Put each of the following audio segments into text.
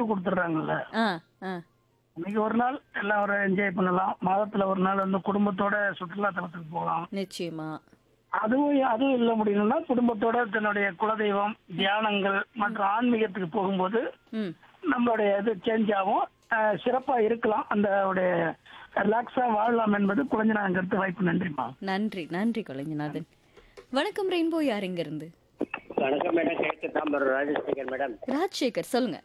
கொடுத்துட்றாங்கல்ல ஆ ஆ இன்னைக்கு ஒரு நாள் எல்லாம் ஒரு என்ஜாய் பண்ணலாம் மாதத்துல ஒரு நாள் வந்து குடும்பத்தோட சுற்றுலா தலத்துக்கு போகலாம் நிச்சயமா அதுவும் அதுவும் இல்ல முடியலன்னா குடும்பத்தோட தன்னுடைய குலதெய்வம் தியானங்கள் மற்றும் ஆன்மீகத்துக்கு போகும்போது ம் நம்மளுடைய இது சேஞ்ச் ஆகும் அஹ் சிறப்பா இருக்கலாம் அந்த உடைய ரிலாக்ஸா வாழலாம் என்பது குழந்தை கருத்து வாய்ப்பு நன்றிமா நன்றி நன்றி கொலைஞநாதன் வணக்கம் ரெயின்போ யார் இங்க இருந்து வணக்கம் மேடம் கிழக்கு தாம்பரம் ராஜசேகர் மேடம் ராஜசேகர் சொல்லுங்க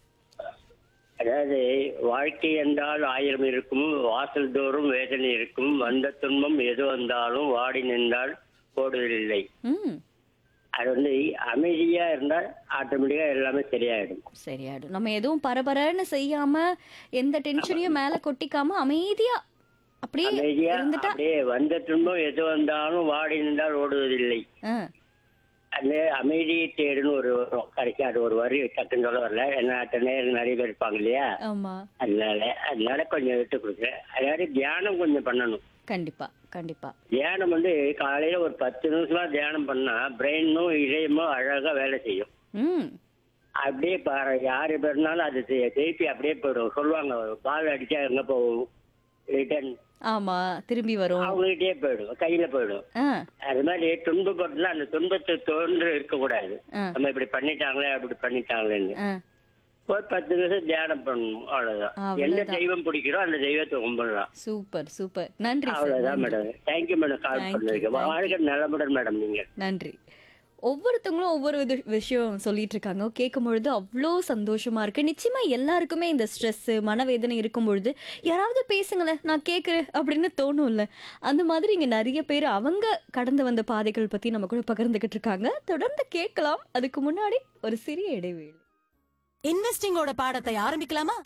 அதாவது வாழ்க்கை என்றால் ஆயிரம் இருக்கும் வாசல் தோறும் வேதனை இருக்கும் வந்த துன்பம் எது வந்தாலும் வாடி நின்றால் போடுவதில்லை ம் அது வந்து அமைதியா இருந்தால் ஆட்டோமேட்டிக்கா எல்லாமே சரியாயிடும் சரியாயிடும் நம்ம எதுவும் பரபரன்னு செய்யாம எந்த டென்ஷனையும் மேல கொட்டிக்காம அமைதியா அப்படியே அமைதியா இருந்துட்டா அப்படியே வந்த துன்பம் எது வந்தாலும் வாடி நின்றால் ஓடுவதில்லை ஆ, அந்த அமைதியை தேடுன்னு ஒரு வரும் கடைசி அது ஒரு வரி டக்குன்னு சொல்ல வரல என்ன நேரம் நிறைய பேர் இருப்பாங்க இல்லையா ஆமா அதனால அதனால கொஞ்சம் விட்டு கொடுக்குறேன் அதாவது தியானம் கொஞ்சம் பண்ணணும் கண்டிப்பா கண்டிப்பா தியானம் வந்து காலையில ஒரு பத்து நிமிஷம் தியானம் பண்ணா பிரெயினும் இதயமும் அழகா வேலை செய்யும் ம் அப்படியே பாரு யாரு பேர்னாலும் அது தெ- திருப்பி அப்படியே போயிடும் சொல்லுவாங்க பால் அடிச்சா எங்க போகும் ரிட்டர்ன் ஆமா திரும்பி வரும் அவங்ககிட்டயே போயிடும் கையில போயிடும் ஆ அது மாதிரி துன்பப்படுறதுல அந்த துன்பத்தை தோன்று இருக்கக்கூடாது ஆ. நம்ம இப்படி பண்ணிட்டாங்களே அப்படி பண்ணிட்டாங்களேன்னு ஆ ஒரு பத்து நிமிஷம் தியானம் பண்ணணும் அவ்வளவுதான் அவ்வளவுதான். எந்த தெய்வம் பிடிக்கிறோ அந்த தெய்வத்தை கும்பிடலாம் சூப்பர் சூப்பர் நன்றி சார் அவ்வளவுதான் madam thank you madam call Thank you, பண்ணதுக்கு thank you. வாழ்க்கை நலமுடன் மேடம் நீங்க நன்றி ஒவ்வொருத்தவங்களும் ஒவ்வொரு இது விஷயம் சொல்லிட்டு இருக்காங்க கேட்கும் பொழுது அவ்வளோ சந்தோஷமா இருக்கு நிச்சயமா எல்லாருக்குமே இந்த ஸ்ட்ரெஸ் மனவேதனை இருக்கும் பொழுது யாராவது பேசுங்களேன் நான் கேட்குறேன் அப்படின்னு தோணும்ல அந்த மாதிரி இங்க நிறைய பேர் அவங்க கடந்து வந்த பாதைகள் பத்தி நம்ம கூட பகிர்ந்துகிட்டு இருக்காங்க தொடர்ந்து கேட்கலாம் அதுக்கு முன்னாடி ஒரு சிறிய இடைவேளை இன்வெஸ்டிங்கோட பாடத்தை ஆரம்பிக்கலாமா